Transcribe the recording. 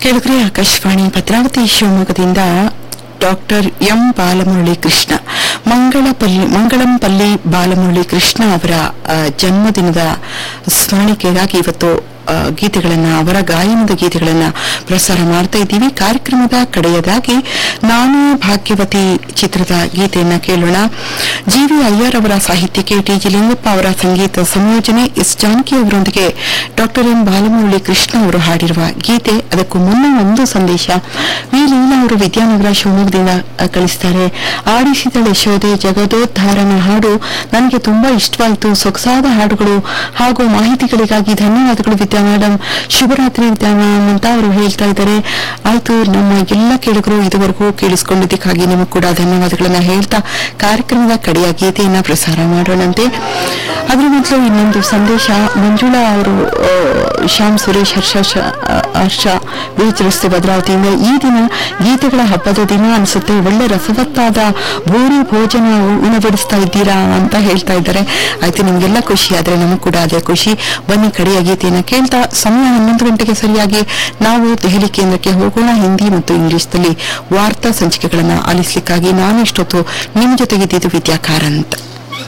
ಕೆಳಗರೆ ಆಕಾಶವಾಣಿ ಭದ್ರಾವತಿ ಶಿವಮೊಗ್ಗದಿಂದ doctor M Balamurali Krishna Mangalapalli Mangalampalli Balamurali Krishna ಅವರ ಆ, ಜನ್ಮದಿನದ ಸ್ಮರಣಿಕೆಗಾಗಿ ಇವತ್ತು ಆ, ಗೀತೆಗಳನ್ನ ಅವರ ಗಾಯನದ ಗೀತೆಗಳನ್ನ ಪ್ರಸಾರ ಮಾಡ್ತಾ ಇದ್ದೀವಿ ಕಾರ್ಯಕ್ರಮದ ಕಡೆಯದಾಗಿ ನಾನು ಭಾಗ್ಯವತಿ ಚಿತ್ರದ ಗೀತೆಯನ್ನ ಕೇಳೋಣ ಜಿ ವಿ ಅಯ್ಯರ್ ಅವರ ಸಾಹಿತ್ಯಕ್ಕೆ ಟಿ ಜಿ ಲಿಂಗಪ್ಪ ಅವರ ಸಂಗೀತ ಸಂಯೋಜನೆ ಎಸ್ ಜಾನಕಿ ಅವರೊಂದಿಗೆ ಡಾಕ್ಟರ್ ಎಂ ಬಾಲಮುರಳಿ ಕೃಷ್ಣ ಅವರು ಹಾಡಿರುವ ಗೀತೆ ಅದಕ್ಕೂ ಮುನ್ನ ಒಂದು ಸಂದೇಶ ವಿ ಲೀಲಾ ಅವರು ವಿದ್ಯಾನಗರ ಶಿವಮೊಗ್ಗದಿಂದ ಆ, ಕಳಿಸ್ತಾರೆ ಆಡಿಸಿದ ಯಶೋದೆ ಜಗದೋದ್ಧಾರನ ಹಾಡು ನನಗೆ ತುಂಬಾ ಇಷ್ಟವಾಯಿತು ಸೊಗಸಾದ ಹಾಡುಗಳು ಹಾಗೂ ಮಾಹಿತಿಗಳಿಗಾಗಿ ಧನ್ಯವಾದಗಳು ವಿದ್ಯಾ ಮೇಡಮ್ ಶುಭರಾತ್ರಿ ವಿದ್ಯಾ ಮ್ಯಾಮ್ ಅಂತ ಅವರು ಹೇಳ್ತಾ ಇದ್ದಾರೆ ಆಯ್ತು ನಮ್ಮ ಎಲ್ಲ ಕೇಳುಗರು ಇದುವರೆಗೂ ಕೇಳಿಸಿಕೊಂಡಿದ್ದಕ್ಕಾಗಿ ನಿಮಗೂ ಕೂಡ ಧನ್ಯವಾದಗಳನ್ನ ಹೇಳ್ತಾ ಕಾರ್ಯಕ್ರಮದ ಕಡೆಯ ಗೀತೆಯನ್ನ ಪ್ರಸಾರ ಮಾಡೋಣಂತೆ ಅದರ ಮೊದಲು ಇನ್ನೊಂದು ಸಂದೇಶ ಮಂಜುಳಾ ಅವರು ಆ, ಶ್ಯಾಮ್ ಸುರೇಶ್ ಹರ್ಷ ಶ- ಆ, ಹರ್ಷ ಬೀಚ್ ರಸ್ತೆ ಭದ್ರಾವತಿಯಿಂದ ಈ ದಿನ ಗೀತೆಗಳ ಹಬ್ಬದ ದಿನ ಅನಿಸುತ್ತೆ ಒಳ್ಳೆ ರಸವತ್ತಾದ ಭೂರಿ ಭೋಜನ ಉ- ಉಣಬಡಿಸ್ತಾ ಇದ್ದೀರಾ ಅಂತ ಹೇಳ್ತಾ ಇದ್ದಾರೆ ಆಯ್ತು ನಿಮ್ಗೆಲ್ಲ ಖುಷಿ ಆದ್ರೆ ನಮಗೂ ಕೂಡ ಅದೇ ಖುಷಿ ಬನ್ನಿ ಕಡೆಯ ಗೀತೆಯನ್ನ ಕೇಳ್ತಾ ಸಮಯ ಹನ್ನೊಂದು ಗಂಟೆಗೆ ಸರಿಯಾಗಿ ನಾವು ದೆಹಲಿ ಕೇಂದ್ರಕ್ಕೆ ಹೋಗೋಣ ಹಿಂದಿ ಮತ್ತು ಇಂಗ್ಲಿಷ್ನಲ್ಲಿ ವಾರ್ತಾ ಸಂಚಿಕೆಗಳನ್ನ ಆಲಿಸ್ಲಿಕ್ಕಾಗಿ ನಾನು ಇಷ್ಟೊತ್ತು ನಿಮ್ ಜೊತೆಗಿದ್ದಿದ್ದು ವಿದ್ಯಾ ಕಾರಂತ್